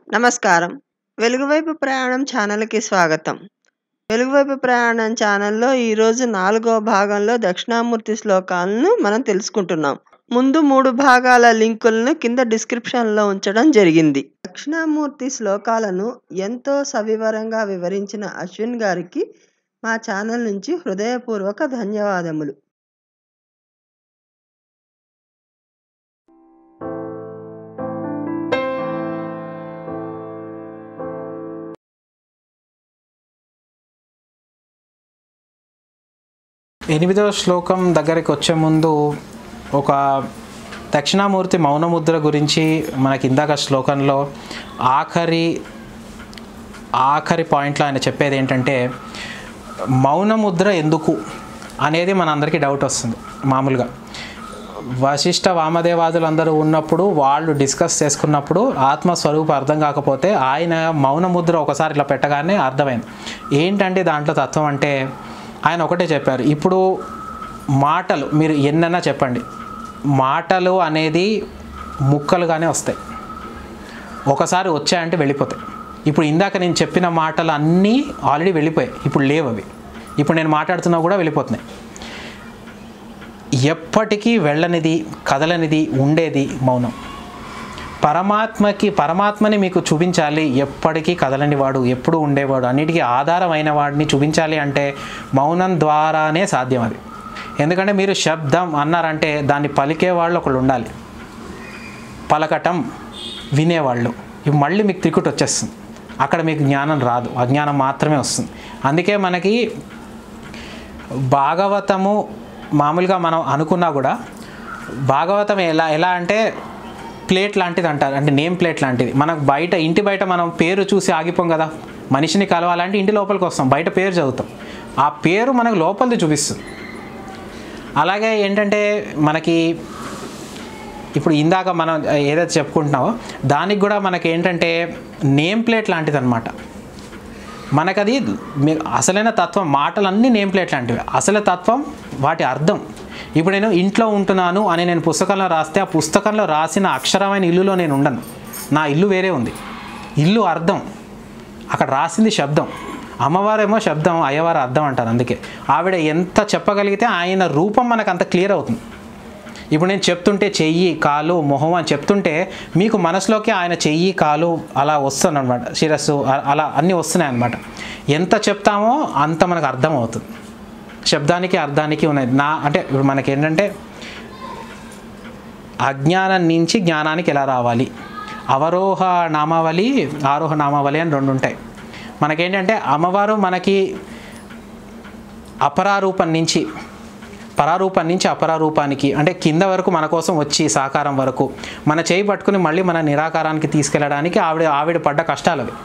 నమస్కారం. వెలుగువైపు ప్రయాణం ఛానల్‌కి స్వాగతం. వెలుగువైపు ప్రయాణం ఛానల్‌లో ఈరోజు నాలుగవ భాగంలో దక్షిణామూర్తి శ్లోకాలను మనం తెలుసుకుంటున్నాం. ముందు 3 భాగాల లింకులను కింద డిస్క్రిప్షన్‌లో ఉంచడం జరిగింది. దక్షిణామూర్తి శ్లోకాలను ఎంతో సవివరంగా వివరించిన అశ్విన్ గారికి మా ఛానల్ నుంచి హృదయపూర్వక ధన్యవాదములు. ఎనిమిదవ శ్లోకం దగ్గరికి వచ్చే ముందు ఒక దక్షిణామూర్తి మౌనముద్ర గురించి మనకి ఇందాక శ్లోకంలో ఆఖరి ఆఖరి పాయింట్లో ఆయన చెప్పేది ఏంటంటే మౌనముద్ర ఎందుకు అనేది మనందరికీ డౌట్ వస్తుంది మామూలుగా వశిష్ఠ వామదేవాదులు అందరూ ఉన్నప్పుడు వాళ్ళు డిస్కస్ చేసుకున్నప్పుడు ఆత్మస్వరూపం అర్థం కాకపోతే ఆయన మౌనముద్ర ఒకసారి ఇట్లా పెట్టగానే అర్థమైంది ఏంటంటే దాంట్లో తత్వం అంటే ఆయన ఒకటే చెప్పారు ఇప్పుడు మాటలు మీరు ఎన్నైనా చెప్పండి మాటలు అనేది ముక్కలుగానే వస్తాయి ఒకసారి వచ్చాయంటే వెళ్ళిపోతాయి ఇప్పుడు ఇందాక నేను చెప్పిన మాటలు అన్నీ ఆల్రెడీ వెళ్ళిపోయాయి ఇప్పుడు లేవు అవి ఇప్పుడు నేను మాట్లాడుతున్నా కూడా వెళ్ళిపోతున్నాయి ఎప్పటికీ వెళ్ళనిది కదలనిది ఉండేది మౌనం పరమాత్మకి పరమాత్మని మీకు చూపించాలి ఎప్పటికీ కదలని వాడు ఎప్పుడు ఉండేవాడు అన్నిటికీ ఆధారమైన వాడిని చూపించాలి అంటే మౌనం ద్వారానే సాధ్యం అది ఎందుకంటే మీరు శబ్దం అన్నారంటే దాన్ని పలికే వాళ్ళు ఒకళ్ళు ఉండాలి పలకటం వినేవాళ్ళు ఇవి మళ్ళీ మీకు త్రికుట్ వచ్చేస్తుంది అక్కడ మీకు జ్ఞానం రాదు అజ్ఞానం మాత్రమే వస్తుంది అందుకే మనకి భాగవతము మామూలుగా మనం అనుకున్నా కూడా భాగవతం ఎలా ఎలా అంటే ప్లేట్ లాంటిది అంటారు అంటే నేమ్ ప్లేట్ లాంటిది మనకు బయట ఇంటి బయట మనం పేరు చూసి ఆగిపోం కదా మనిషిని కలవాలంటే ఇంటి లోపలికి వస్తాం బయట పేరు చదువుతాం ఆ పేరు మనకు లోపలిది చూపిస్తుంది అలాగే ఏంటంటే మనకి ఇప్పుడు ఇందాక మనం ఏదైతే చెప్పుకుంటున్నామో దానికి కూడా మనకి ఏంటంటే నేమ్ ప్లేట్ లాంటిది అనమాట మనకది మీ అసలైన తత్వం మాటలన్నీ నేమ్ ప్లేట్ లాంటివి అసలు తత్వం వాటి అర్థం ఇప్పుడు నేను ఇంట్లో ఉంటున్నాను అని నేను పుస్తకంలో రాస్తే ఆ పుస్తకంలో రాసిన అక్షరమైన ఇల్లులో నేను ఉండను నా ఇల్లు వేరే ఉంది ఇల్లు అర్థం అక్కడ రాసింది శబ్దం అమ్మవారేమో శబ్దం అయ్యవారు అర్థం అంటారు అందుకే ఆవిడ ఎంత చెప్పగలిగితే ఆయన రూపం మనకు అంత క్లియర్ అవుతుంది ఇప్పుడు నేను చెప్తుంటే చెయ్యి కాలు మొహం అని చెప్తుంటే మీకు మనసులోకి ఆయన చెయ్యి కాలు అలా వస్తుంది అనమాట శిరస్సు అ- అలా అన్నీ వస్తున్నాయి అనమాట ఎంత చెప్తామో అంత మనకు అర్థం అవుతుంది శబ్దానికి అర్థానికి ఉన్నాయి నా అంటే ఇప్పుడు మనకి ఏంటంటే అజ్ఞానం నుంచి జ్ఞానానికి ఎలా రావాలి అవరోహ నామావళి ఆరోహ నామావళి అని రెండు ఉంటాయి మనకేంటంటే అమ్మవారు మనకి అపరారూపం నుంచి పరారూపం నుంచి అపరారూపానికి అంటే కింద వరకు మన కోసం వచ్చి సాకారం వరకు మన చేయి పట్టుకుని మళ్ళీ మన నిరాకారానికి తీసుకెళ్ళడానికి ఆవిడ ఆవిడ పడ్డ కష్టాలు అవి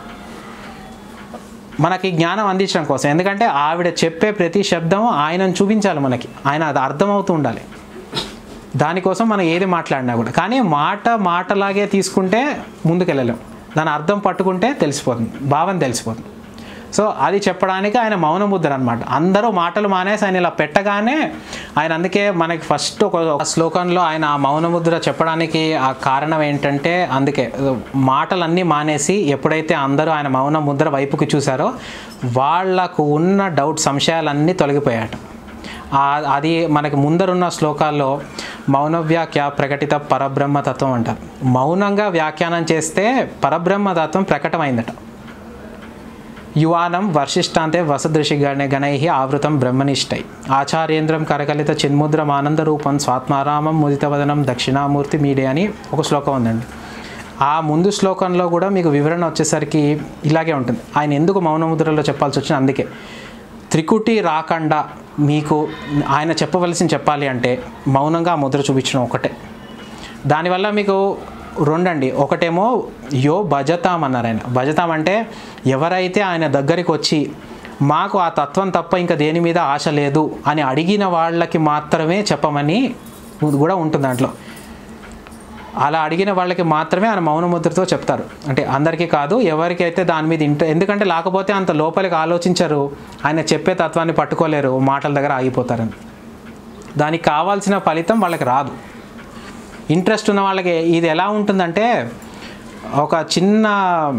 మనకి జ్ఞానం అందించడం కోసం ఎందుకంటే ఆవిడ చెప్పే ప్రతి శబ్దం ఆయనను చూపించాలి మనకి ఆయన అది అర్థమవుతూ ఉండాలి దానికోసం మనం ఏది మాట్లాడినా కూడా కానీ మాట మాటలాగే తీసుకుంటే ముందుకెళ్ళలేం దాని అర్థం పట్టుకుంటే తెలిసిపోతుంది భావం తెలిసిపోతుంది సో అది చెప్పడానికి ఆయన మౌనముద్ర అనమాట అందరూ మాటలు మానేసి ఆయన ఇలా పెట్టగానే ఆయన అందుకే మనకి ఫస్ట్ ఒక ఒక శ్లోకంలో ఆయన ఆ మౌనముద్ర చెప్పడానికి ఆ కారణం ఏంటంటే అందుకే మాటలన్నీ మానేసి ఎప్పుడైతే అందరూ ఆయన మౌన ముద్ర వైపుకి చూసారో వాళ్లకు ఉన్న డౌట్ సంశయాలన్నీ తొలగిపోయాట ఆ- అది మనకి ముందరున్న శ్లోకాల్లో మౌన వ్యాఖ్య ప్రకటిత పరబ్రహ్మ తత్వం అంటారు మౌనంగా వ్యాఖ్యానం చేస్తే పరబ్రహ్మ తత్వం ప్రకటమైందట యువానం వర్షిష్టాంతే వసదృషి గణ గణై ఆవృతం బ్రహ్మనిష్టై ఆచార్యేంద్రం కరకలిత చిన్ముద్రం ఆనందరూపం స్వాత్మారామం ముదితవదనం దక్షిణామూర్తి మీడే అని ఒక శ్లోకం ఉందండి ఆ ముందు శ్లోకంలో కూడా మీకు వివరణ వచ్చేసరికి ఇలాగే ఉంటుంది ఆయన ఎందుకు మౌనముద్రలో చెప్పాల్సి వచ్చింది అందుకే త్రికుటి రాకుండా మీకు ఆయన చెప్పవలసింది చెప్పాలి అంటే మౌనంగా ఆ ముద్ర చూపించడం ఒకటే దానివల్ల మీకు రెండండి ఒకటేమో యో భజతాం అన్నారు ఆయన భజతాం అంటే ఎవరైతే ఆయన దగ్గరికి వచ్చి మాకు ఆ తత్వం తప్ప ఇంకా దేని మీద ఆశ లేదు అని అడిగిన వాళ్ళకి మాత్రమే చెప్పమని కూడా ఉంటుంది దాంట్లో అలా అడిగిన వాళ్ళకి మాత్రమే ఆయన మౌనముద్రతో చెప్తారు అంటే అందరికీ కాదు ఎవరికైతే దాని మీద ఇంట ఎందుకంటే లేకపోతే అంత లోపలికి ఆలోచించరు ఆయన చెప్పే తత్వాన్ని పట్టుకోలేరు మాటల దగ్గర ఆగిపోతారని దానికి కావాల్సిన ఫలితం వాళ్ళకి రాదు ఇంట్రెస్ట్ ఉన్న వాళ్ళకి ఇది ఎలా ఉంటుందంటే ఒక చిన్న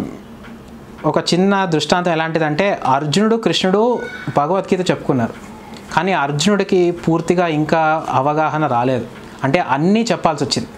ఒక చిన్న దృష్టాంతం ఎలాంటిదంటే అర్జునుడు కృష్ణుడు భగవద్గీత చెప్పుకున్నారు కానీ అర్జునుడికి పూర్తిగా ఇంకా అవగాహన రాలేదు అంటే అన్నీ చెప్పాల్సి వచ్చింది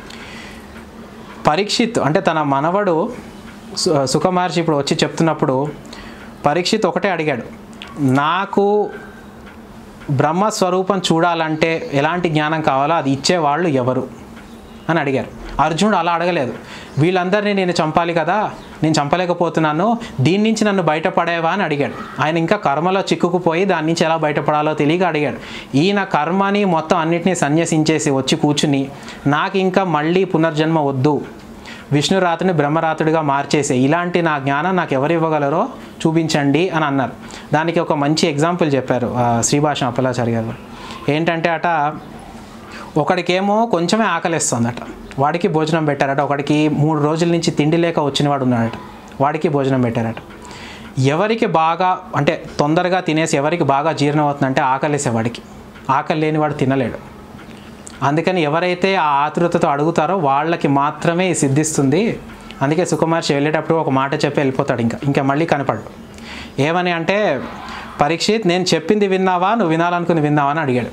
పరీక్షిత్ అంటే తన మనవడు సు- సుఖమహర్షి ఇప్పుడు వచ్చి చెప్తున్నప్పుడు పరీక్షిత్ ఒకటే అడిగాడు నాకు బ్రహ్మస్వరూపం చూడాలంటే ఎలాంటి జ్ఞానం కావాలో అది ఇచ్చేవాళ్ళు ఎవరు అని అడిగారు అర్జునుడు అలా అడగలేదు వీళ్ళందరినీ నేను చంపాలి కదా నేను చంపలేకపోతున్నాను దీని నుంచి నన్ను బయటపడేవా అని అడిగాడు ఆయన ఇంకా కర్మలో చిక్కుకుపోయి దాని నుంచి ఎలా బయటపడాలో తెలియక అడిగాడు ఈయన కర్మని మొత్తం అన్నిటినీ సన్యసించేసి వచ్చి కూర్చుని నాకు ఇంకా మళ్ళీ పునర్జన్మ వద్దు విష్ణురాతుని బ్రహ్మరాతుడిగా మార్చేసే ఇలాంటి నా జ్ఞానం నాకు ఎవరు ఇవ్వగలరో చూపించండి అని అన్నారు దానికి ఒక మంచి ఎగ్జాంపుల్ చెప్పారు ఆ, శ్రీభాష అప్పలాచారి గారు ఏంటంటే అట ఒకడికేమో కొంచెమే ఆకలిస్తుందట వాడికి భోజనం పెట్టారట ఒకడికి మూడు రోజుల నుంచి తిండి లేక వచ్చినవాడు ఉన్నాడట వాడికి భోజనం పెట్టారట ఎవరికి బాగా అంటే తొందరగా తినేసి ఎవరికి బాగా జీర్ణం అవుతుందంటే ఆకలేసేవాడికి ఆకలి లేనివాడు తినలేడు అందుకని ఎవరైతే ఆ ఆతృతతో అడుగుతారో వాళ్ళకి మాత్రమే ఇది సిద్ధిస్తుంది అందుకే సుకుమార్షి వెళ్ళేటప్పుడు ఒక మాట చెప్పి వెళ్ళిపోతాడు ఇంకా ఇంకా మళ్ళీ కనపడు ఏమని అంటే పరీక్షిత్ నేను చెప్పింది విన్నావా నువ్వు వినాలనుకుని విన్నావా అని అడిగాడు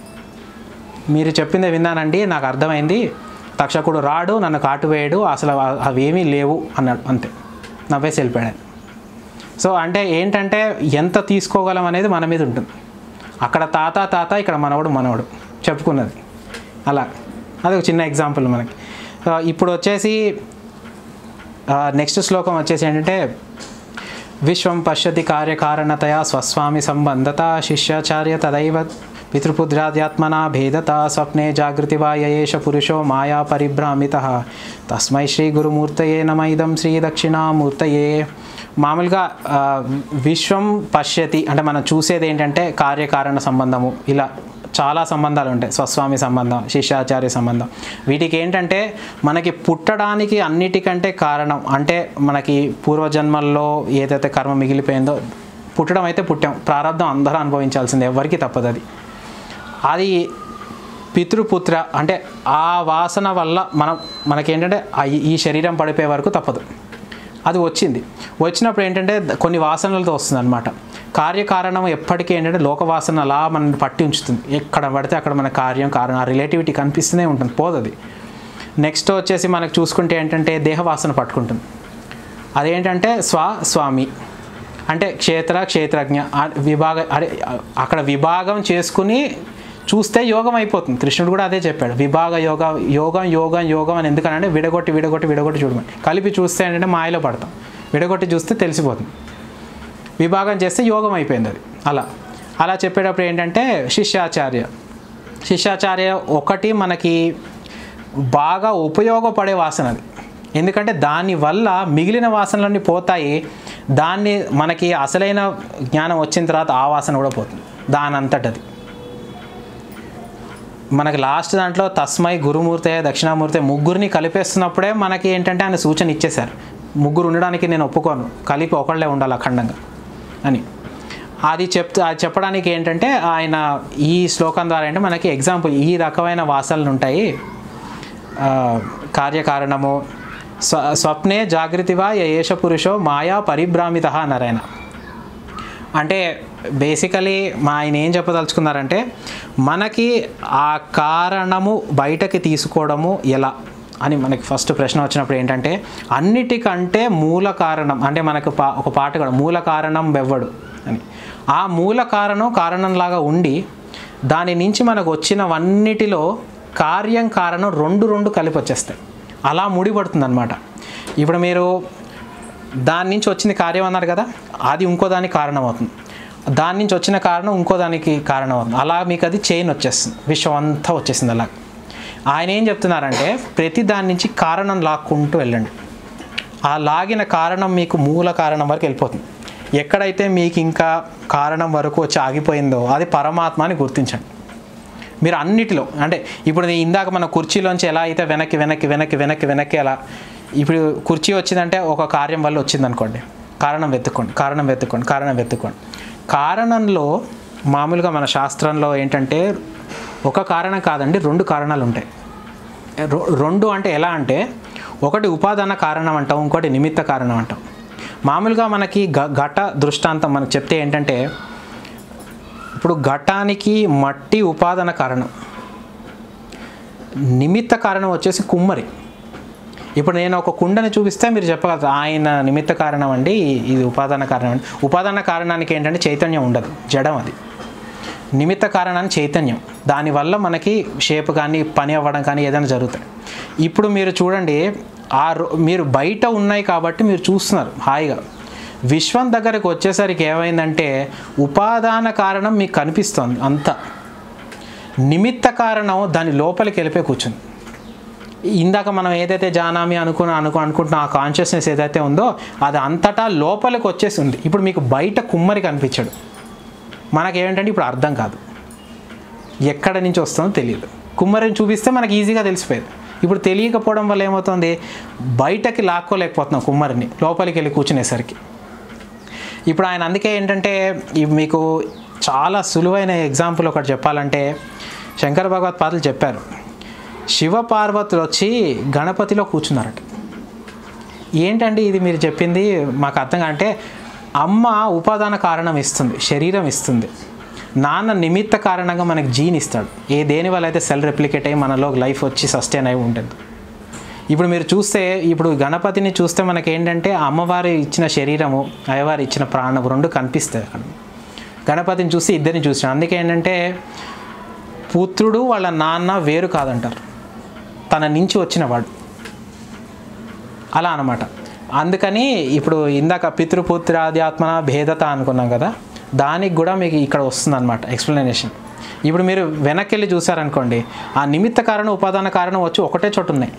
మీరు చెప్పిందే విన్నానండి నాకు అర్థమైంది తక్షకుడు రాడు నన్ను కాటు వేయడు అసలు అ- అవేమీ లేవు అన్నాడు అంతే నవ్వేసి వెళ్ళిపోయాడు ఆయన. సో అంటే ఏంటంటే ఎంత తీసుకోగలం అనేది మన మీద ఉంటుంది అక్కడ తాత తాత ఇక్కడ మనవడు మనవడు చెప్పుకున్నది అలా అది ఒక చిన్న ఎగ్జాంపుల్ మనకి సో ఇప్పుడు వచ్చేసి నెక్స్ట్ శ్లోకం వచ్చేసి ఏంటంటే విశ్వం పశ్యతి కార్యకారణతయా స్వస్వామి సంబంధత శిష్యాచార్య తదైవ పితృపుత్రాద్యాత్మనా భేదత స్వప్నే జాగృతి వా యయేష పురుషో మాయా పరిభ్రామిత తస్మై శ్రీ గురుమూర్తయే నమ ఇదం శ్రీ దక్షిణామూర్తయే మామూలుగా ఆ, విశ్వం పశ్యతి అంటే మనం చూసేది ఏంటంటే కార్యకారణ సంబంధము ఇలా చాలా సంబంధాలు ఉంటాయి స్వస్వామి సంబంధం శిష్యాచార్య సంబంధం వీటికి ఏంటంటే మనకి పుట్టడానికి అన్నిటికంటే కారణం అంటే మనకి పూర్వజన్మల్లో ఏదైతే కర్మ మిగిలిపోయిందో పుట్టడం అయితే పుట్టాం ప్రారంధం అందరూ అనుభవించాల్సిందే ఎవరికి తప్పదు అది అది పితృపుత్ర అంటే ఆ వాసన వల్ల మనం మనకేంటంటే ఆ ఈ- ఈ శరీరం పడిపోయే వరకు తప్పదు అది వచ్చింది వచ్చినప్పుడు ఏంటంటే కొన్ని వాసనలతో వస్తుంది అనమాట కార్యకారణం ఎప్పటికీ ఏంటంటే లోకవాసన అలా మనం పట్టి ఉంచుతుంది ఎక్కడ పడితే అక్కడ మన కార్యం కారణం ఆ రిలేటివిటీ కనిపిస్తూనే ఉంటుంది పోదు అది నెక్స్ట్ వచ్చేసి మనకు చూసుకుంటే ఏంటంటే దేహవాసన పట్టుకుంటుంది అదేంటంటే స్వ స్వామి అంటే క్షేత్ర క్షేత్రజ్ఞ ఆ విభాగ అదే అక్కడ విభాగం చేసుకుని చూస్తే యోగం అయిపోతుంది కృష్ణుడు కూడా అదే చెప్పాడు విభాగ యోగ యోగం యోగం యోగం అని ఎందుకనంటే విడగొట్టి విడగొట్టి విడగొట్టి చూడమని కలిపి చూస్తే ఏంటంటే మాయలో పడతాం విడగొట్టి చూస్తే తెలిసిపోతుంది విభాగం చేస్తే యోగం అయిపోయింది అది అలా అలా చెప్పేటప్పుడు ఏంటంటే శిష్యాచార్య శిష్యాచార్య ఒకటి మనకి బాగా ఉపయోగపడే వాసన అది ఎందుకంటే దానివల్ల మిగిలిన వాసనలన్నీ పోతాయి దాన్ని మనకి అసలైన జ్ఞానం వచ్చిన తర్వాత ఆ వాసన కూడా పోతుంది దాని అంతటది మనకి లాస్ట్ దాంట్లో తస్మై గురుమూర్తే దక్షిణామూర్తి ముగ్గురిని కలిపేస్తున్నప్పుడే మనకి ఏంటంటే ఆయన సూచన ఇచ్చేశారు ముగ్గురు ఉండడానికి నేను ఒప్పుకోను కలిపి ఒకళ్ళే ఉండాలి అఖండంగా అని అది చెప్తూ అది చెప్పడానికి ఏంటంటే ఆయన ఈ శ్లోకం ద్వారా అంటే మనకి ఎగ్జాంపుల్ ఈ రకమైన వాసనలు ఉంటాయి ఆ, కార్యకారణము స్వ స్వప్నే జాగృతివా ఏష పురుషో మాయా పరిభ్రామిత అన్నారు ఆయన అంటే బేసికలీ మా ఆయన ఏం చెప్పదలుచుకున్నారంటే మనకి ఆ కారణము బయటకి తీసుకోవడము ఎలా అని మనకి ఫస్ట్ ప్రశ్న వచ్చినప్పుడు ఏంటంటే అన్నిటికంటే మూల కారణం అంటే మనకు పా ఒక పాట కూడా మూల కారణం బెవ్వడు అని ఆ మూల కారణం కారణంలాగా ఉండి దాని నుంచి మనకు వచ్చినవన్నిటిలో కార్యం కారణం రెండు రెండు కలిపి వచ్చేస్తాయి అలా ముడిపడుతుంది అనమాట ఇప్పుడు మీరు దాని నుంచి వచ్చింది కార్యం అన్నారు కదా అది ఇంకో దానికి కారణం అవుతుంది దాని నుంచి వచ్చిన కారణం ఇంకో దానికి కారణం అవుతుంది అలా మీకు అది చైన్ వచ్చేస్తుంది విశ్వం అంతా వచ్చేసింది అలా ఆయన ఏం చెప్తున్నారంటే ప్రతి దాని నుంచి కారణం లాక్కుంటూ వెళ్ళండి ఆ లాగిన కారణం మీకు మూల కారణం వరకు వెళ్ళిపోతుంది ఎక్కడైతే మీకు ఇంకా కారణం వరకు వచ్చి ఆగిపోయిందో అది పరమాత్మ అని గుర్తించండి మీరు అన్నిటిలో అంటే ఇప్పుడు నేను ఇందాక మన కుర్చీలోంచి ఎలా అయితే వెనక్కి వెనక్కి వెనక్కి వెనక్కి వెనక్కి అలా ఇప్పుడు కుర్చీ వచ్చిందంటే ఒక కార్యం వల్ల వచ్చింది అనుకోండి కారణం వెతుక్కోండి కారణం వెతుక్కోండి కారణం వెతుక్కోండి కారణంలో మామూలుగా మన శాస్త్రంలో ఏంటంటే ఒక కారణం కాదండి రెండు కారణాలు ఉంటాయి రె- రెండు అంటే ఎలా అంటే ఒకటి ఉపాదాన కారణం అంటాం ఇంకోటి నిమిత్త కారణం అంటాం మామూలుగా మనకి గ ఘట దృష్టాంతం మనకు చెప్తే ఏంటంటే ఇప్పుడు ఘటానికి మట్టి ఉపాదాన కారణం నిమిత్త కారణం వచ్చేసి కుమ్మరి ఇప్పుడు నేను ఒక కుండని చూపిస్తే మీరు చెప్పగలరు ఆయన నిమిత్త కారణం అండి ఇది ఉపాదాన కారణం అండి ఉపాదాన కారణానికి ఏంటంటే చైతన్యం ఉండదు జడం అది నిమిత్త కారణాన్ని చైతన్యం దానివల్ల మనకి షేప్ కానీ పని అవ్వడం కానీ ఏదైనా జరుగుతాయి ఇప్పుడు మీరు చూడండి ఆ రో- మీరు బయట ఉన్నాయి కాబట్టి మీరు చూస్తున్నారు హాయిగా విశ్వం దగ్గరకు వచ్చేసరికి ఏమైందంటే ఉపాదాన కారణం మీకు కనిపిస్తుంది అంతా నిమిత్త కారణం దాని లోపలికి వెళ్ళిపోయి కూర్చుంది ఇందాక మనం ఏదైతే జానామి అనుకున్న అనుకు అనుకుంటున్న ఆ కాన్షియస్నెస్ ఏదైతే ఉందో అది అంతటా లోపలికి వచ్చేసి ఉంది ఇప్పుడు మీకు బయట కుమ్మరి కనిపించాడు మనకి ఏంటంటే ఇప్పుడు అర్థం కాదు ఎక్కడ నుంచి వస్తుందో తెలియదు కుమ్మరిని చూపిస్తే మనకి ఈజీగా తెలిసిపోయేది ఇప్పుడు తెలియకపోవడం వల్ల ఏమవుతుంది బయటకి లాక్కోలేకపోతున్నాం కుమ్మరిని లోపలికి వెళ్ళి కూర్చునేసరికి ఇప్పుడు ఆయన అందుకే ఏంటంటే ఇవి మీకు చాలా సులువైన ఎగ్జాంపుల్ ఒకటి చెప్పాలంటే శంకర భగవత్ పాదులు చెప్పారు శివ పార్వతులు వచ్చి గణపతిలో కూర్చున్నారట ఏంటండి ఇది మీరు చెప్పింది మాకు అర్థం కా- అంటే అమ్మ ఉపాదాన కారణం ఇస్తుంది శరీరం ఇస్తుంది నాన్న నిమిత్త కారణంగా మనకి జీన్ ఇస్తాడు ఏ దేని వల్ల అయితే సెల్ రెప్లికేట్ అయ్యి మనలో లైఫ్ వచ్చి సస్టైన్ అయి ఉంటుంది ఇప్పుడు మీరు చూస్తే ఇప్పుడు గణపతిని చూస్తే మనకి ఏంటంటే అమ్మవారి ఇచ్చిన శరీరము అయ్యవారి ఇచ్చిన ప్రాణం రెండు కనిపిస్తాయి అక్కడ గణపతిని చూసి ఇద్దరిని చూసాం అందుకే ఏంటంటే పుత్రుడు వాళ్ళ నాన్న వేరు కాదంటారు తన నుంచి వచ్చినవాడు అలా అనమాట అందుకని ఇప్పుడు ఇందాక పితృపుత్రాధ్యాత్మన భేదత అనుకున్నాం కదా దానికి కూడా మీకు ఇక్కడ వస్తుందన్నమాట ఎక్స్ప్లెనేషన్ ఇప్పుడు మీరు వెనక్కి వెళ్ళి చూసారనుకోండి ఆ నిమిత్త కారణం ఉపాదాన కారణం వచ్చి ఒకటే చోటు ఉన్నాయి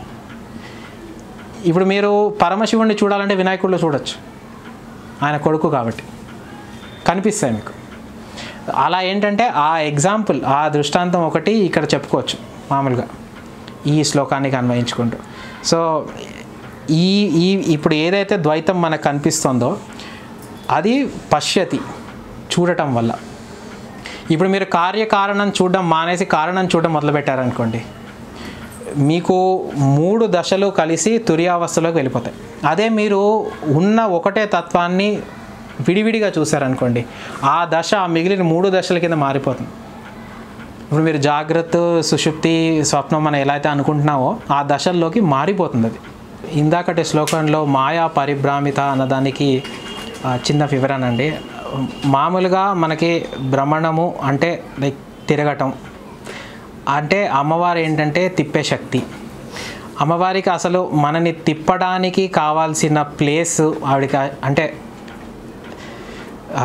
ఇప్పుడు మీరు పరమశివుణ్ణి చూడాలంటే వినాయకుడిలో చూడొచ్చు ఆయన కొడుకు కాబట్టి కనిపిస్తాయి మీకు అలా ఏంటంటే ఆ ఎగ్జాంపుల్ ఆ దృష్టాంతం ఒకటి ఇక్కడ చెప్పుకోవచ్చు మామూలుగా ఈ శ్లోకానికి అన్వయించుకుంటూ సో ఈ ఈ ఇప్పుడు ఏదైతే ద్వైతం మనకు కనిపిస్తుందో అది పశ్యతి చూడటం వల్ల ఇప్పుడు మీరు కార్యకారణం చూడడం మానేసి కారణం చూడడం మొదలుపెట్టారనుకోండి మీకు మూడు దశలు కలిసి తురియావస్థలోకి వెళ్ళిపోతాయి అదే మీరు ఉన్న ఒకటే తత్వాన్ని విడివిడిగా చూసారనుకోండి ఆ దశ ఆ మిగిలిన మూడు దశల కింద మారిపోతుంది ఇప్పుడు మీరు జాగ్రత్త సుషుప్తి స్వప్నం మనం ఎలా అయితే అనుకుంటున్నామో ఆ దశల్లోకి మారిపోతుంది అది ఇందాకటి శ్లోకంలో మాయా పరిభ్రామిత అన్నదానికి ఆ, చిన్న వివరణ అండి మామూలుగా మనకి భ్రమణము అంటే లైక్ తిరగటం అంటే అమ్మవారు ఏంటంటే తిప్పే శక్తి అమ్మవారికి అసలు మనని తిప్పడానికి కావాల్సిన ప్లేస్ ఆవిడకి అంటే ఆ,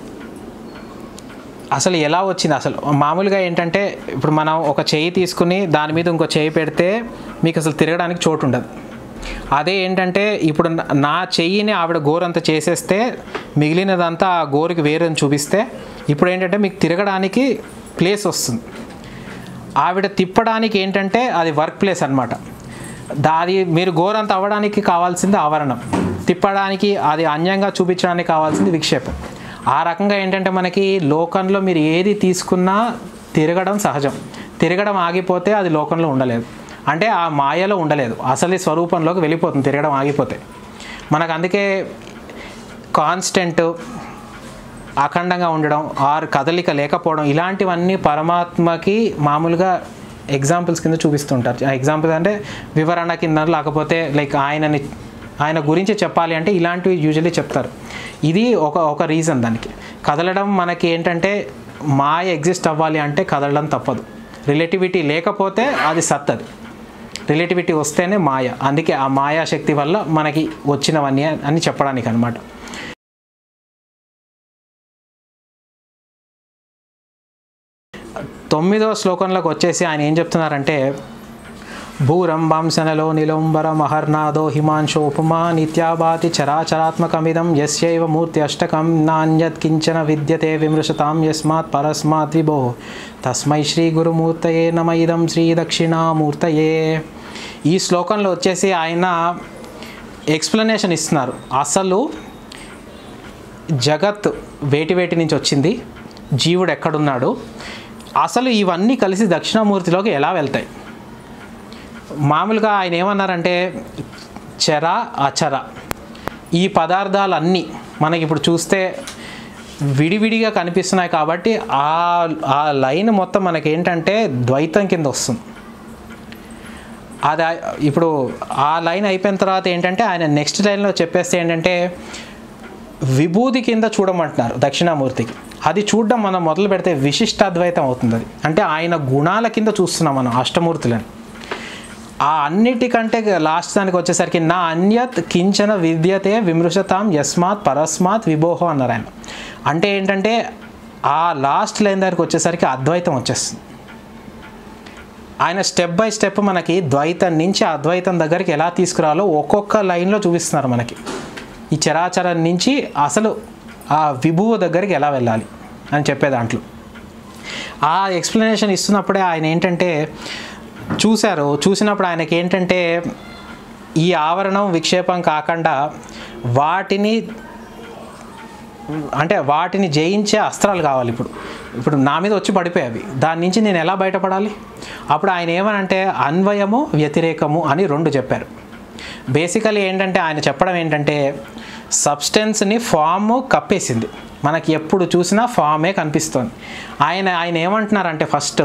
అసలు ఎలా వచ్చింది అసలు మామూలుగా ఏంటంటే ఇప్పుడు మనం ఒక చేయి తీసుకుని దాని మీద ఇంకో చేయి పెడితే మీకు అసలు తిరగడానికి చోటు ఉండదు అదే ఏంటంటే ఇప్పుడు నా- నా చెయ్యిని ఆవిడ గోరంతా చేసేస్తే మిగిలినదంతా ఆ గోరుకి వేరని చూపిస్తే ఇప్పుడు ఏంటంటే మీకు తిరగడానికి ప్లేస్ వస్తుంది ఆవిడ తిప్పడానికి ఏంటంటే అది వర్క్ ప్లేస్ అనమాట దాది మీరు గోరంత అవ్వడానికి కావాల్సింది ఆవరణం తిప్పడానికి అది అన్యంగా చూపించడానికి కావాల్సింది విక్షేపం ఆ రకంగా ఏంటంటే మనకి లోకంలో మీరు ఏది తీసుకున్నా తిరగడం సహజం తిరగడం ఆగిపోతే అది లోకంలో ఉండలేదు అంటే ఆ మాయలో ఉండలేదు అసలు స్వరూపంలోకి వెళ్ళిపోతుంది తిరగడం ఆగిపోతే మనకు అందుకే కాన్స్టెంట్ అఖండంగా ఉండడం ఆర్ కదలిక లేకపోవడం ఇలాంటివన్నీ పరమాత్మకి మామూలుగా ఎగ్జాంపుల్స్ కింద చూపిస్తుంటారు ఆ ఎగ్జాంపుల్స్ అంటే వివరణ కింద లేకపోతే లైక్ ఆయనని ఆయన గురించి చెప్పాలి అంటే ఇలాంటివి యూజువల్లీ చెప్తారు ఇది ఒక ఒక రీజన్ దానికి కదలడం మనకి ఏంటంటే మాయ ఎగ్జిస్ట్ అవ్వాలి అంటే కదలడం తప్పదు రిలేటివిటీ లేకపోతే అది సత్తది రిలేటివిటీ వస్తేనే మాయ అందుకే ఆ మాయా శక్తి వల్ల మనకి వచ్చినవన్నీ అని చెప్పడానికి అనమాట తొమ్మిదవ శ్లోకంలోకి వచ్చేసి ఆయన ఏం చెప్తున్నారంటే భూరంబాంసనలో నిలంబర మహర్నాదో హిమాంశోపమా నిత్యాభాతి చరాచరాత్మకమిదం యస్యైవ మూర్తి అష్టకం నాణ్యత్ కించన విద్యతే విమృశతాం యస్మాత్ పరస్మాత్ విభో తస్మై శ్రీ గురుమూర్తయే నమ ఇదం శ్రీ దక్షిణామూర్తయే ఈ శ్లోకంలో వచ్చేసి ఆయన ఎక్స్ప్లెనేషన్ ఇస్తున్నారు అసలు జగత్ వేటి వేటి నుంచి వచ్చింది జీవుడు ఎక్కడున్నాడు అసలు ఇవన్నీ కలిసి దక్షిణామూర్తిలోకి ఎలా వెళ్తాయి మామూలుగా ఆయన ఏమన్నారంటే చర అచర ఈ పదార్థాలన్నీ మనకి ఇప్పుడు చూస్తే విడివిడిగా కనిపిస్తున్నాయి కాబట్టి ఆ ఆ లైన్ మొత్తం మనకి ఏంటంటే ద్వైతం కింద వస్తుంది అది ఆ- ఇప్పుడు ఆ లైన్ అయిపోయిన తర్వాత ఏంటంటే ఆయన నెక్స్ట్ లైన్లో చెప్పేస్తే ఏంటంటే విభూది కింద చూడమంటున్నారు దక్షిణామూర్తికి అది చూడడం మనం మొదలు పెడితే విశిష్టాద్వైతం అవుతుంది అది అంటే ఆయన గుణాల కింద చూస్తున్నాం మనం అష్టమూర్తులని ఆ అన్నిటికంటే లాస్ట్ దానికి వచ్చేసరికి నా అన్యత్ కించన విద్యతే విమృశతాం యస్మాత్ పరస్మాత్ విభోహో అన్నారు ఆయన అంటే ఏంటంటే ఆ లాస్ట్ లైన్ దగ్గరికి వచ్చేసరికి అద్వైతం వచ్చేస్తుంది ఆయన స్టెప్ బై స్టెప్ మనకి ద్వైతం నుంచి అద్వైతం దగ్గరికి ఎలా తీసుకురావాలో ఒక్కొక్క లైన్లో చూపిస్తున్నారు మనకి ఈ చరాచరం నుంచి అసలు ఆ విభువు దగ్గరికి ఎలా వెళ్ళాలి అని చెప్పే దాంట్లో ఆ ఎక్స్ప్లెనేషన్ ఇస్తున్నప్పుడే ఆయన ఏంటంటే చూశారు చూసినప్పుడు ఆయనకి ఏంటంటే ఈ ఆవరణం విక్షేపం కాకుండా వాటిని అంటే వాటిని జయించే అస్త్రాలు కావాలి ఇప్పుడు ఇప్పుడు నా మీద వచ్చి పడిపోయావి దాని నుంచి నేను ఎలా బయటపడాలి అప్పుడు ఆయన ఏమనంటే అన్వయము వ్యతిరేకము అని రెండు చెప్పారు బేసికలీ ఏంటంటే ఆయన చెప్పడం ఏంటంటే సబ్స్టెన్స్ని ఫామ్ కప్పేసింది మనకి ఎప్పుడు చూసినా ఫామే కనిపిస్తుంది ఆయన ఆయన ఏమంటున్నారంటే ఫస్ట్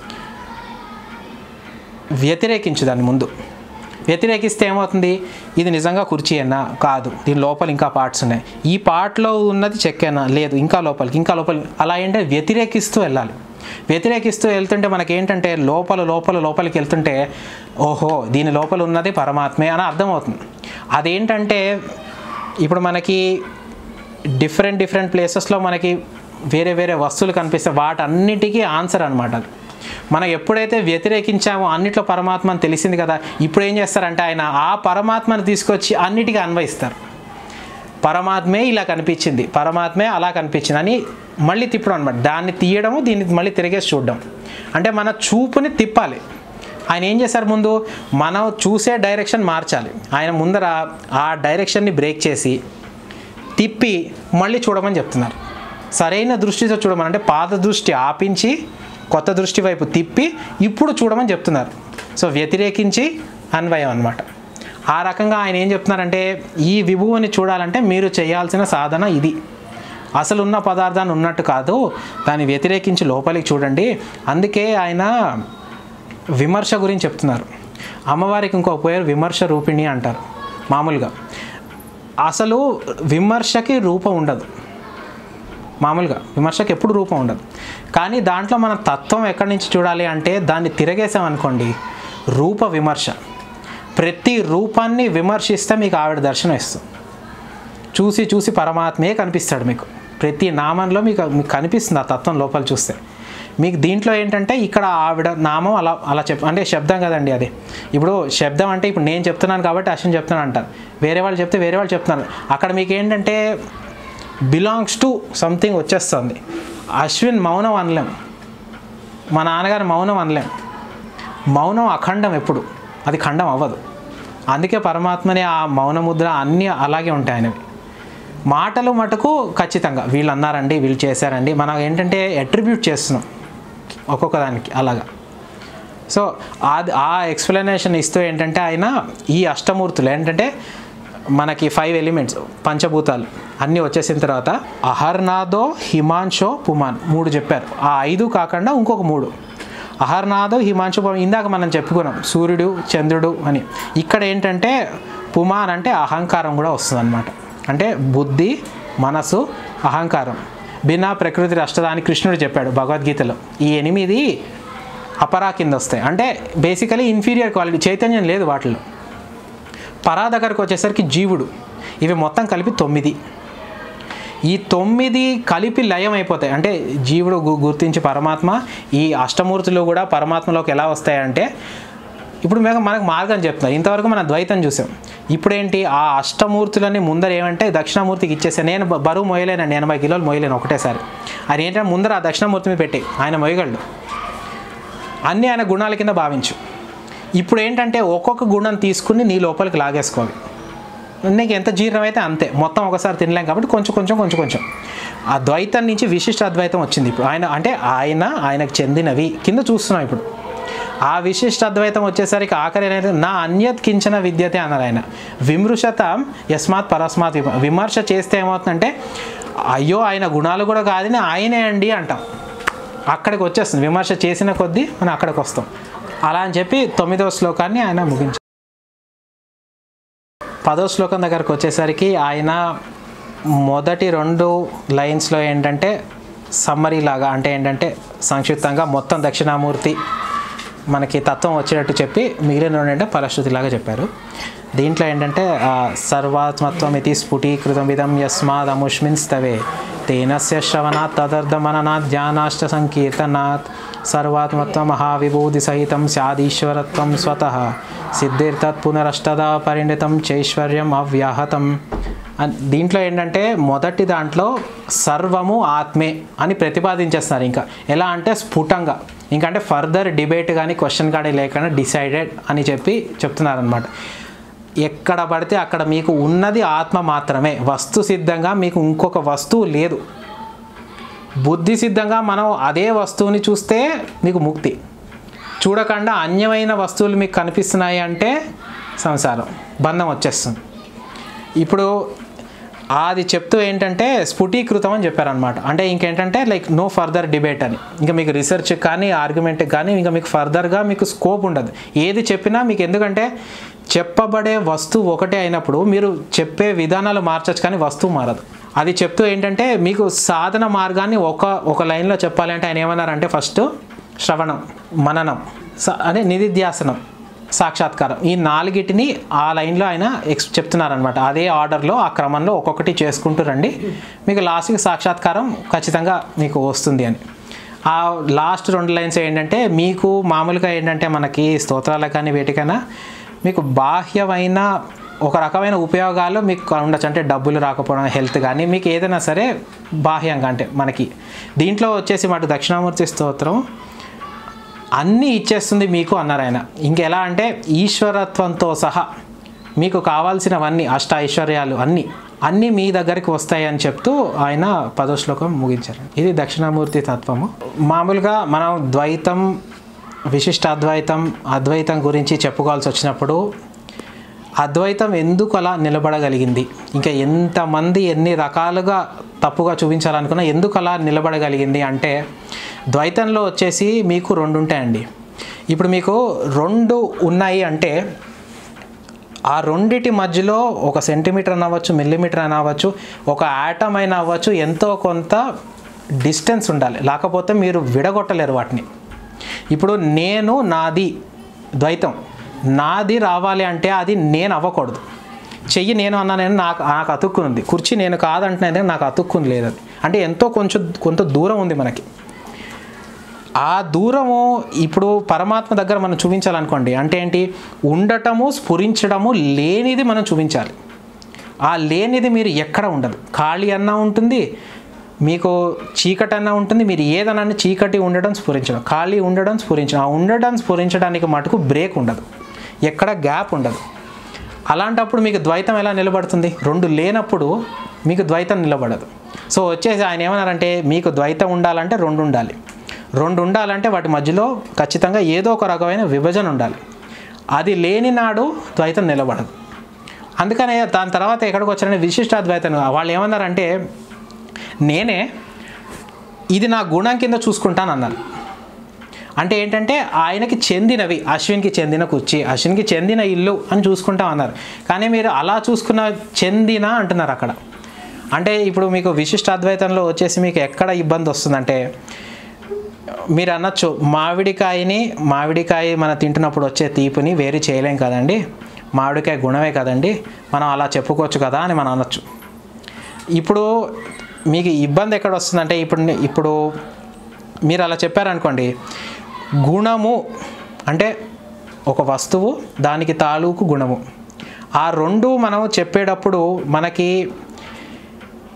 వ్యతిరేకించు దాని ముందు వ్యతిరేకిస్తే ఏమవుతుంది ఇది నిజంగా కుర్చీయేనా కాదు దీని లోపల ఇంకా పార్ట్స్ ఉన్నాయి ఈ పార్ట్లో ఉన్నది చెక్కేనా లేదు ఇంకా లోపలికి ఇంకా లోపల అలా ఏంటంటే వ్యతిరేకిస్తూ వెళ్ళాలి వ్యతిరేకిస్తూ వెళ్తుంటే మనకి ఏంటంటే లోపల లోపల లోపలికి వెళ్తుంటే ఓహో దీని లోపల ఉన్నది పరమాత్మే అని అర్థమవుతుంది అదేంటంటే ఇప్పుడు మనకి డిఫరెంట్ డిఫరెంట్ ప్లేసెస్లో మనకి వేరే వేరే వస్తువులు కనిపిస్తాయి వాటన్నిటికీ ఆన్సర్ అనమాట అది మనం ఎప్పుడైతే వ్యతిరేకించామో అన్నిట్లో పరమాత్మ అని తెలిసింది కదా ఇప్పుడు ఏం చేస్తారంటే ఆయన ఆ పరమాత్మను తీసుకొచ్చి అన్నిటికీ అన్వయిస్తారు పరమాత్మే ఇలా కనిపించింది పరమాత్మే అలా కనిపించింది అని మళ్ళీ తిప్పడం అనమాట దాన్ని తీయడము దీన్ని మళ్ళీ తిరిగేసి చూడడం అంటే మన చూపుని తిప్పాలి ఆయన ఏం చేశారు ముందు మనం చూసే డైరెక్షన్ మార్చాలి ఆయన ముందర ఆ డైరెక్షన్ని బ్రేక్ చేసి తిప్పి మళ్ళీ చూడమని చెప్తున్నారు సరైన దృష్టితో చూడమని అంటే పాత దృష్టి ఆపించి కొత్త దృష్టి వైపు తిప్పి ఇప్పుడు చూడమని చెప్తున్నారు సో వ్యతిరేకించి అన్వయం అనమాట ఆ రకంగా ఆయన ఏం చెప్తున్నారంటే ఈ విభువుని చూడాలంటే మీరు చేయాల్సిన సాధన ఇది అసలు ఉన్న పదార్థాన్ని ఉన్నట్టు కాదు దాన్ని వ్యతిరేకించి లోపలికి చూడండి అందుకే ఆయన విమర్శ గురించి చెప్తున్నారు అమ్మవారికి ఇంకో పేరు విమర్శ రూపిణి అంటారు మామూలుగా అసలు విమర్శకి రూపం ఉండదు మామూలుగా విమర్శకి ఎప్పుడు రూపం ఉండదు కానీ దాంట్లో మన తత్వం ఎక్కడి నుంచి చూడాలి అంటే దాన్ని తిరగేసామనుకోండి రూప విమర్శ ప్రతి రూపాన్ని విమర్శిస్తే మీకు ఆవిడ దర్శనం ఇస్తుంది చూసి చూసి పరమాత్మే కనిపిస్తాడు మీకు ప్రతి నామంలో మీకు మీకు కనిపిస్తుంది ఆ తత్వం లోపల చూస్తే మీకు దీంట్లో ఏంటంటే ఇక్కడ ఆవిడ నామం అలా అలా చెప్ అంటే శబ్దం కదండి అది ఇప్పుడు శబ్దం అంటే ఇప్పుడు నేను చెప్తున్నాను కాబట్టి అశ్విన్ చెప్తున్నాను అంటారు వేరే వాళ్ళు చెప్తే వేరే వాళ్ళు చెప్తున్నారు అక్కడ మీకు ఏంటంటే బిలాంగ్స్ టు సంథింగ్ వచ్చేస్తుంది అశ్విన్ మౌనం అనలేం మా నాన్నగారు మౌనం అనలేం మౌనం అఖండం ఎప్పుడు అది ఖండం అవ్వదు అందుకే పరమాత్మని ఆ మౌన ముద్ర అన్నీ అలాగే ఉంటాయి ఆయనవి మాటలు మటుకు ఖచ్చితంగా వీళ్ళు అన్నారండి వీళ్ళు చేశారండి మనం ఏంటంటే అట్రిబ్యూట్ చేస్తున్నాం ఒక్కొక్క దానికి అలాగా సో అది ఆ ఎక్స్ప్లెనేషన్ ఇస్తూ ఏంటంటే ఆయన ఈ అష్టమూర్తులు ఏంటంటే మనకి ఫైవ్ ఎలిమెంట్స్ పంచభూతాలు అన్నీ వచ్చేసిన తర్వాత అహర్నాథో హిమాంశో పుమాన్ మూడు చెప్పారు ఆ ఐదు కాకుండా ఇంకొక మూడు అహర్నాథో హిమాంశో పుమాన్ ఇందాక మనం చెప్పుకున్నాం సూర్యుడు చంద్రుడు అని ఇక్కడ ఏంటంటే పుమాన్ అంటే అహంకారం కూడా వస్తుంది అంటే బుద్ధి మనసు అహంకారం బినా ప్రకృతి అష్టదాని కృష్ణుడు చెప్పాడు భగవద్గీతలో ఈ ఎనిమిది అపరా కింద వస్తాయి అంటే బేసికలీ ఇన్ఫీరియర్ క్వాలిటీ చైతన్యం లేదు వాటిలో పరా దగ్గరకు వచ్చేసరికి జీవుడు ఇవి మొత్తం కలిపి తొమ్మిది ఈ తొమ్మిది కలిపి లయం అయిపోతాయి అంటే జీవుడు గు- గుర్తించి పరమాత్మ ఈ అష్టమూర్తులు కూడా పరమాత్మలోకి ఎలా వస్తాయంటే ఇప్పుడు మేము మనకు మార్గం చెప్తున్నారు ఇంతవరకు మనం ద్వైతం చూసాం ఇప్పుడేంటి ఆ అష్టమూర్తులని ముందర ఏమంటే దక్షిణామూర్తికి ఇచ్చేసాను నేను బ- బరువు మోయలేనండి ఎనభై కిలోలు మోయలేను ఒకటేసారి ఆయన ఏంటంటే ముందర ఆ దక్షిణామూర్తి మీద పెట్టి ఆయన మోయగలడు అన్నీ ఆయన గుణాల కింద భావించు ఇప్పుడు ఏంటంటే ఒక్కొక్క గుణం తీసుకుని నీ లోపలికి లాగేసుకోవాలి నీకు ఎంత జీర్ణం అయితే అంతే మొత్తం ఒకసారి తినలేం కాబట్టి కొంచెం కొంచెం కొంచెం కొంచెం ఆ ద్వైతం నుంచి విశిష్ట అద్వైతం వచ్చింది ఇప్పుడు ఆయన అంటే ఆయన ఆయనకు చెందినవి కింద చూస్తున్నాం ఇప్పుడు ఆ విశిష్ట అద్వైతం వచ్చేసరికి ఆఖరి అనేది నా అన్యత్ కించన విద్యతే అన్నారు ఆయన విమృశత యస్మాత్ పరస్మాత్ విమ- విమర్శ చేస్తే ఏమవుతుందంటే అయ్యో ఆయన గుణాలు కూడా కాదని ఆయనే అండి అంటాం అక్కడికి వచ్చేస్తుంది విమర్శ చేసిన కొద్దీ మనం అక్కడికి వస్తాం అలా అని చెప్పి తొమ్మిదవ శ్లోకాన్ని ఆయన ముగించారు పదో శ్లోకం దగ్గరకు వచ్చేసరికి ఆయన మొదటి రెండు లైన్స్లో ఏంటంటే సమ్మరీ లాగా అంటే ఏంటంటే సంక్షిప్తంగా మొత్తం దక్షిణామూర్తి మనకి తత్వం వచ్చేటట్టు చెప్పి మిగిలిన ఏంటంటే ఫలశ్రుతి లాగా చెప్పారు దీంట్లో ఏంటంటే ఆ, సర్వాత్మత్వం ఇది స్ఫుటీకృతం విధం యస్మాద్ అముష్మిన్ స్తవే తేనస్య శ్రవణాత్ తదర్థమననాత్ ధ్యానాష్ట సంకీర్తనాత్ సర్వాత్మత్వ మహావిభూతి సహితం స్యాదీశ్వరత్వం స్వతః సిద్ధిర్తత్ పునరష్టదా పరిణితం చైశ్వర్యం అవ్యాహతం అన్- దీంట్లో ఏంటంటే మొదటి దాంట్లో సర్వము ఆత్మే అని ప్రతిపాదించేస్తారు ఇంకా ఎలా అంటే స్ఫుటంగా ఇంకా అంటే ఫర్దర్ డిబేట్ కానీ క్వశ్చన్ కానీ లేకుండా డిసైడెడ్ అని చెప్పి చెప్తున్నారనమాట ఎక్కడ పడితే అక్కడ మీకు ఉన్నది ఆత్మ మాత్రమే వస్తు సిద్ధంగా మీకు ఇంకొక వస్తువు లేదు బుద్ధి సిద్ధంగా మనం అదే వస్తువుని చూస్తే మీకు ముక్తి చూడకుండా అన్యమైన వస్తువులు మీకు కనిపిస్తున్నాయి అంటే సంసారం బంధం వచ్చేస్తుంది ఇప్పుడు అది చెప్తూ ఏంటంటే స్ఫుటీకృతం అని చెప్పారనమాట అంటే ఇంకేంటంటే లైక్ నో ఫర్దర్ డిబేట్ అని ఇంకా మీకు రీసెర్చ్ కానీ ఆర్గ్యుమెంట్ కానీ ఇంకా మీకు ఫర్దర్గా మీకు స్కోప్ ఉండదు ఏది చెప్పినా మీకు ఎందుకంటే చెప్పబడే వస్తువు ఒకటే అయినప్పుడు మీరు చెప్పే విధానాలు మార్చచ్చు కానీ వస్తువు మారదు అది చెప్తూ ఏంటంటే మీకు సాధన మార్గాన్ని ఒక ఒక లైన్లో చెప్పాలి అంటే ఆయన ఏమన్నారంటే ఫస్ట్ శ్రవణం మననం స- అదే నిధిధ్యాసనం సాక్షాత్కారం ఈ నాలుగిటిని ఆ లైన్లో ఆయన ఎక్స్ చెప్తున్నారనమాట అదే ఆర్డర్లో ఆ క్రమంలో ఒక్కొక్కటి చేసుకుంటూ రండి మీకు లాస్ట్కి సాక్షాత్కారం ఖచ్చితంగా మీకు వస్తుంది అని ఆ లాస్ట్ రెండు లైన్స్ ఏంటంటే మీకు మామూలుగా ఏంటంటే మనకి స్తోత్రాలకు కానీ వేటికైనా మీకు బాహ్యమైన ఒక రకమైన ఉపయోగాలు మీకు ఉండొచ్చు అంటే డబ్బులు రాకపోవడం హెల్త్ కానీ మీకు ఏదైనా సరే బాహ్యంగా అంటే మనకి దీంట్లో వచ్చేసి మాట దక్షిణామూర్తి స్తోత్రం అన్నీ ఇచ్చేస్తుంది మీకు అన్నారు ఆయన ఇంకెలా అంటే ఈశ్వరత్వంతో సహా మీకు కావాల్సినవన్నీ అష్ట ఐశ్వర్యాలు అన్నీ అన్నీ మీ దగ్గరికి వస్తాయి అని చెప్తూ ఆయన పదో శ్లోకం ముగించారు ఇది దక్షిణామూర్తి తత్వము మామూలుగా మనం ద్వైతం విశిష్టాద్వైతం అద్వైతం గురించి చెప్పుకోవాల్సి వచ్చినప్పుడు అద్వైతం ఎందుకు అలా నిలబడగలిగింది ఇంకా ఎంతమంది ఎన్ని రకాలుగా తప్పుగా చూపించాలనుకున్నా ఎందుకు అలా నిలబడగలిగింది అంటే ద్వైతంలో వచ్చేసి మీకు రెండు ఉంటాయండి ఇప్పుడు మీకు రెండు ఉన్నాయి అంటే ఆ రెండిటి మధ్యలో ఒక సెంటీమీటర్ అని అవ్వచ్చు మిల్లీమీటర్ అని అవ్వచ్చు ఒక యాటమ్ అయినా అవ్వచ్చు ఎంతో కొంత డిస్టెన్స్ ఉండాలి లేకపోతే మీరు విడగొట్టలేరు వాటిని ఇప్పుడు నేను నాది ద్వైతం నాది రావాలి అంటే అది నేను అవ్వకూడదు చెయ్యి నేను అన్నా నేను నాకు నాకు అతుక్కునుంది కుర్చీ నేను కాదంటున్నది నాకు అతుక్కుని లేదు అది అంటే ఎంతో కొంచెం కొంత దూరం ఉంది మనకి ఆ దూరము ఇప్పుడు పరమాత్మ దగ్గర మనం చూపించాలనుకోండి అంటే ఏంటి ఉండటము స్ఫురించడము లేనిది మనం చూపించాలి ఆ లేనిది మీరు ఎక్కడ ఉండదు ఖాళీ అన్నా ఉంటుంది మీకు చీకటి అన్నా ఉంటుంది మీరు ఏదన్నా చీకటి ఉండడం స్ఫురించడం ఖాళీ ఉండడం స్ఫురించడం ఆ ఉండడం స్ఫురించడానికి మటుకు బ్రేక్ ఉండదు ఎక్కడ గ్యాప్ ఉండదు అలాంటప్పుడు మీకు ద్వైతం ఎలా నిలబడుతుంది రెండు లేనప్పుడు మీకు ద్వైతం నిలబడదు సో వచ్చేసి ఆయన ఏమన్నారంటే మీకు ద్వైతం ఉండాలంటే రెండు ఉండాలి రెండు ఉండాలంటే వాటి మధ్యలో ఖచ్చితంగా ఏదో ఒక రకమైన విభజన ఉండాలి అది లేని నాడు ద్వైతం నిలబడదు అందుకనే దాని తర్వాత ఎక్కడికి వచ్చారంటే విశిష్టాద్వైతం వాళ్ళు ఏమన్నారంటే నేనే ఇది నా గుణం కింద చూసుకుంటాను అన్నారు అంటే ఏంటంటే ఆయనకి చెందినవి అశ్విన్కి చెందిన కుర్చీ అశ్విన్కి చెందిన ఇల్లు అని చూసుకుంటాం అన్నారు కానీ మీరు అలా చూసుకున్న చెందిన అంటున్నారు అక్కడ అంటే ఇప్పుడు మీకు విశిష్ట అద్వైతంలో వచ్చేసి మీకు ఎక్కడ ఇబ్బంది వస్తుందంటే మీరు అనొచ్చు మామిడికాయని మామిడికాయ మనం తింటున్నప్పుడు వచ్చే తీపిని వేరు చేయలేం కదండి మామిడికాయ గుణమే కదండి మనం అలా చెప్పుకోవచ్చు కదా అని మనం అనొచ్చు ఇప్పుడు మీకు ఇబ్బంది ఎక్కడ వస్తుందంటే ఇప్పుడు నే- ఇప్పుడు మీరు అలా చెప్పారనుకోండి గుణము అంటే ఒక వస్తువు దానికి తాలూకు గుణము ఆ రెండు మనం చెప్పేటప్పుడు మనకి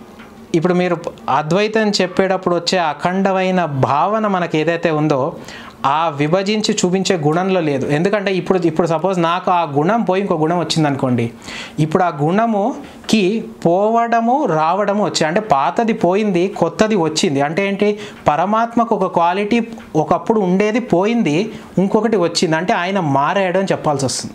ఇప్పుడు మీరు అద్వైతం చెప్పేటప్పుడు వచ్చే అఖండమైన భావన మనకి ఏదైతే ఉందో ఆ విభజించి చూపించే గుణంలో లేదు ఎందుకంటే ఇప్పుడు ఇప్పుడు సపోజ్ నాకు ఆ గుణం పోయి ఇంకో గుణం వచ్చింది అనుకోండి ఇప్పుడు ఆ గుణముకి పోవడము రావడము వచ్చాయి అంటే పాతది పోయింది కొత్తది వచ్చింది అంటే ఏంటి పరమాత్మకు ఒక క్వాలిటీ ఒకప్పుడు ఉండేది పోయింది ఇంకొకటి వచ్చింది అంటే ఆయన మారాడు అని చెప్పాల్సి వస్తుంది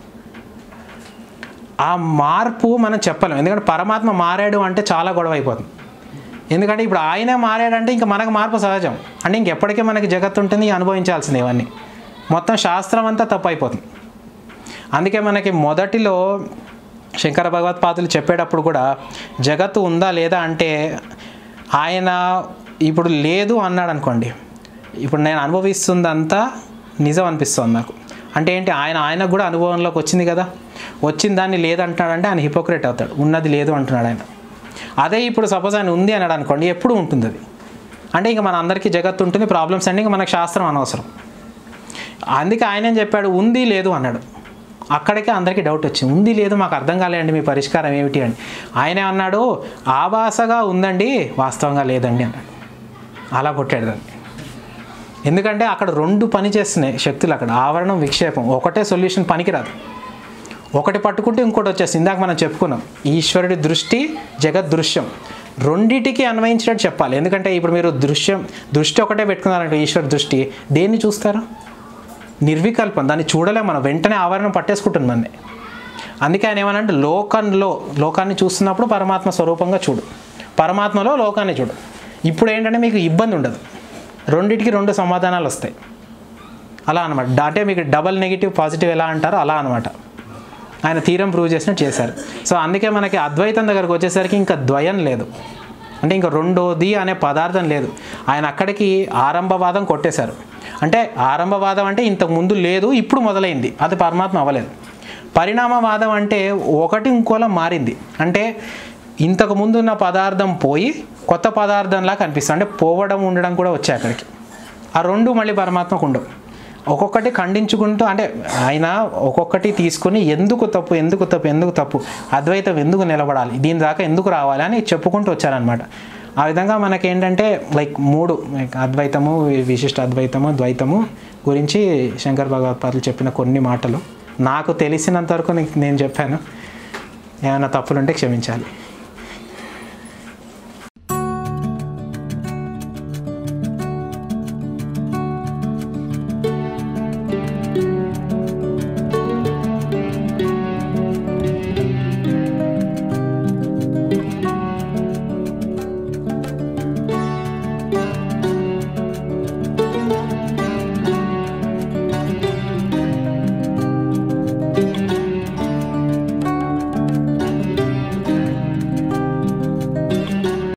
ఆ మార్పు మనం చెప్పలేం ఎందుకంటే పరమాత్మ మారాడు అంటే చాలా గొడవ అయిపోతుంది ఎందుకంటే ఇప్పుడు ఆయనే మారాడంటే ఇంకా మనకు మార్పు సహజం అంటే ఇంకెప్పటికీ మనకి జగత్తు ఉంటుంది అనుభవించాల్సింది ఇవన్నీ మొత్తం శాస్త్రం అంతా తప్పు అయిపోతుంది అందుకే మనకి మొదటిలో శంకర భగవత్పాదులు చెప్పేటప్పుడు కూడా జగత్తు ఉందా లేదా అంటే ఆయన ఇప్పుడు లేదు అన్నాడు అనుకోండి ఇప్పుడు నేను అనుభవిస్తుందంతా నిజం అనిపిస్తుంది నాకు అంటే ఏంటి ఆయన ఆయనకు కూడా అనుభవంలోకి వచ్చింది కదా వచ్చిన దాన్ని లేదంటున్నాడంటే ఆయన హిపోక్రేట్ అవుతాడు ఉన్నది లేదు అంటున్నాడు ఆయన అదే ఇప్పుడు సపోజ్ ఆయన ఉంది అన్నాడు అనుకోండి ఎప్పుడు ఉంటుంది అది అంటే ఇంకా మన అందరికీ జగత్తు ఉంటుంది ప్రాబ్లమ్స్ అన్నీ ఇంకా మనకు శాస్త్రం అనవసరం అందుకే ఆయన ఏం చెప్పాడు ఉంది లేదు అన్నాడు అక్కడికే అందరికీ డౌట్ వచ్చింది ఉంది లేదు మాకు అర్థం కాలేదండి మీ పరిష్కారం ఏమిటి అని ఆయనే అన్నాడు ఆభాసగా ఉందండి వాస్తవంగా లేదండి అన్నాడు అలా కొట్టాడు దాన్ని ఎందుకంటే అక్కడ రెండు పని చేస్తున్నాయి శక్తులు అక్కడ ఆవరణం విక్షేపం ఒకటే సొల్యూషన్ పనికిరాదు ఒకటి పట్టుకుంటే ఇంకోటి వచ్చేస్తుంది ఇందాక మనం చెప్పుకున్నాం ఈశ్వరుడి దృష్టి జగత్ దృశ్యం రెండిటికి అన్వయించినట్టు చెప్పాలి ఎందుకంటే ఇప్పుడు మీరు దృశ్యం దృష్టి ఒకటే పెట్టుకున్నారంటే ఈశ్వర దృష్టి దేన్ని చూస్తారు నిర్వికల్పం దాన్ని చూడలేం మనం వెంటనే ఆవరణం పట్టేసుకుంటుంది మనని అందుకే ఆయన ఏమనంటే లోకంలో లోకాన్ని చూస్తున్నప్పుడు పరమాత్మ స్వరూపంగా చూడు పరమాత్మలో లోకాన్ని చూడు ఇప్పుడు ఏంటంటే మీకు ఇబ్బంది ఉండదు రెండిటికి రెండు సమాధానాలు వస్తాయి అలా అనమాట అంటే మీకు డబల్ నెగిటివ్ పాజిటివ్ ఎలా అంటారో అలా అనమాట ఆయన తీరం ప్రూవ్ చేసినట్టు చేశారు సో అందుకే మనకి అద్వైతం దగ్గరకు వచ్చేసరికి ఇంకా ద్వయం లేదు అంటే ఇంకా రెండోది అనే పదార్థం లేదు ఆయన అక్కడికి ఆరంభవాదం కొట్టేశారు అంటే ఆరంభవాదం అంటే ఇంతకు ముందు లేదు ఇప్పుడు మొదలైంది అది పరమాత్మ అవ్వలేదు పరిణామవాదం అంటే ఒకటి ఇంకోలా మారింది అంటే ఇంతకు ముందు ఉన్న పదార్థం పోయి కొత్త పదార్థంలా కనిపిస్తుంది అంటే పోవడం ఉండడం కూడా వచ్చాయి అక్కడికి ఆ రెండు మళ్ళీ పరమాత్మకు ఉండవు ఒక్కొక్కటి ఖండించుకుంటూ అంటే ఆయన ఒక్కొక్కటి తీసుకొని ఎందుకు తప్పు ఎందుకు తప్పు ఎందుకు తప్పు అద్వైతం ఎందుకు నిలబడాలి దీని దాకా ఎందుకు రావాలి అని చెప్పుకుంటూ వచ్చారనమాట ఆ విధంగా మనకేంటంటే లైక్ మూడు like అద్వైతము విశిష్ట అద్వైతము ద్వైతము గురించి శంకర్ భగవత్పాదులు చెప్పిన కొన్ని మాటలు నాకు తెలిసినంత వరకు నీకు నేను చెప్పాను ఏమైనా తప్పులుంటే క్షమించాలి